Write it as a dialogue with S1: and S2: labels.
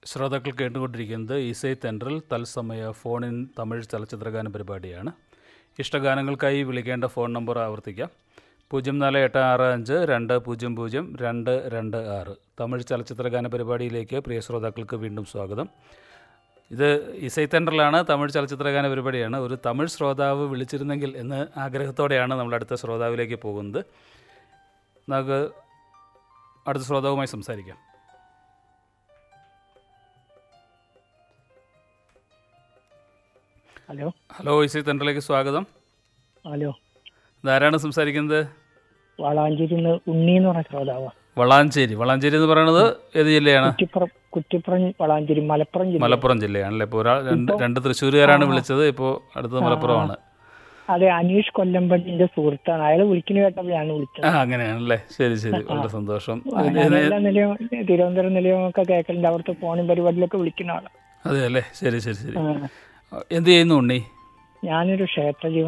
S1: ശ്രോതാക്കൾ കേട്ടുകൊണ്ടിരിക്കുന്നത് ഇസൈ തെൻട്രൽ തത്സമയ ഫോണിൻ തമിഴ് ചലച്ചിത്രഗാന പരിപാടിയാണ് ഇഷ്ടഗാനങ്ങൾക്കായി വിളിക്കേണ്ട ഫോൺ നമ്പർ ആവർത്തിക്കാം പൂജ്യം നാല് എട്ട് ആറ് അഞ്ച് രണ്ട് പൂജ്യം പൂജ്യം രണ്ട് രണ്ട് ആറ് തമിഴ് ചലച്ചിത്രഗാന പരിപാടിയിലേക്ക് പ്രിയ ശ്രോതാക്കൾക്ക് വീണ്ടും സ്വാഗതം ഇത് ഇസൈ തെൻട്രലാണ് തമിഴ് ചലച്ചിത്രഗാന പരിപാടിയാണ് ഒരു തമിഴ് ശ്രോതാവ് വിളിച്ചിരുന്നെങ്കിൽ എന്ന് ആഗ്രഹത്തോടെയാണ് നമ്മൾ അടുത്ത ശ്രോതാവിലേക്ക് പോകുന്നത് നമുക്ക് അടുത്ത ശ്രോതാവുമായി സംസാരിക്കാം
S2: ഹലോ
S1: ഹലോ ഇസൈ തെൻട്രലിലേക്ക് സ്വാഗതം
S2: ഹലോ
S1: ഇതാരാണ് സംസാരിക്കുന്നത്
S2: വളാഞ്ചേരി ഉണ്ണി എന്ന് പറഞ്ഞ ശ്രോതാവാ
S1: വളാഞ്ചേരി വളാഞ്ചേരി എന്ന് പറയുന്നത് ഏത് ജില്ലയാണ്
S2: കുറ്റിപ്പുറം കുറ്റിപ്പുറം വളാഞ്ചേരി മലപ്പുറം ജില്ല
S1: മലപ്പുറം ജില്ലയാണല്ലേ ഇപ്പോൾ ഒരാൾ രണ്ട് രണ്ട് തൃശ്ശൂരുകാരാണ് വിളിച്ചത് ഇപ്പോൾ അടുത്തത് മലപ്പുറമാണ്
S2: അതെ അനീഷ് കൊല്ലമ്പള്ളിന്റെ സുഹൃത്താണ് അയാൾ വിളിക്കുന്ന കേട്ടപ്പോൾ ഞാൻ വിളിച്ചത്
S1: ആ അങ്ങനെയാണല്ലേ ശരി ശരി വളരെ സന്തോഷം
S2: ഞാൻ എല്ലാ നിലയും തിരുവനന്തപുരം നിലയും ഒക്കെ കേൾക്കലുണ്ട് അവിടുത്തെ ഫോണും പരിപാടിയിലൊക്കെ വിളിക്കുന്ന ആളാണ്
S1: അതെ അല്ലേ ശരി ശരി ശരി
S2: ആ.
S1: എന്ത് ചെയ്യുന്നു ഉണ്ണി
S2: ഞാനൊരു ക്ഷേത്ര